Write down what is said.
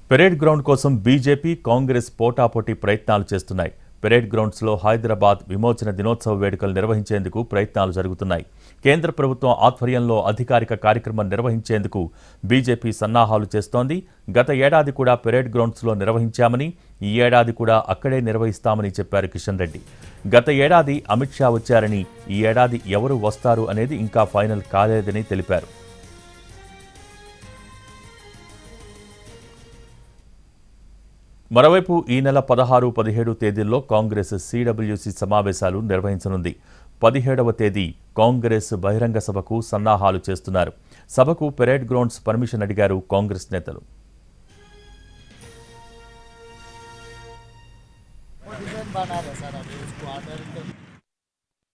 parade ground కోసం BJP Congress పోటాపోటీ ప్రయత్నాలు చేస్తున్నాయి పెరేడ్ గ్రౌండ్స్లో హైదరాబాద్ విమోచన దినోత్సవ వేడుకలు నిర్వహించేందుకు ప్రయత్నాలు జరుగుతున్నాయి కేంద్ర ప్రభుత్వం ఆధ్వర్యంలో అధికారిక కార్యక్రమం నిర్వహించేందుకు బీజేపీ సన్నాహాలు చేస్తోంది గత ఏడాది కూడా పెరేడ్ గ్రౌండ్స్లో నిర్వహించామని ఈ ఏడాది కూడా అక్కడే నిర్వహిస్తామని చెప్పారు కిషన్ రెడ్డి గత ఏడాది అమిత్ షా వచ్చారని ఈ ఏడాది ఎవరు వస్తారు అనేది ఇంకా ఫైనల్ కాలేదని తెలిపారు మరోవైపు ఈ నెల పదహారు పదిహేడు తేదీల్లో కాంగ్రెస్ సిడబ్ల్యూసి సమావేశాలు నిర్వహించనుంది పదిహేడవ తేదీ కాంగ్రెస్ బహిరంగ సభకు సన్నాహాలు చేస్తున్నారు సభకు పెరేడ్ గ్రౌండ్స్ పర్మిషన్ అడిగారు కాంగ్రెస్ నేతలు डिजाइन बना रहे सर अभी उसको ऑर्डर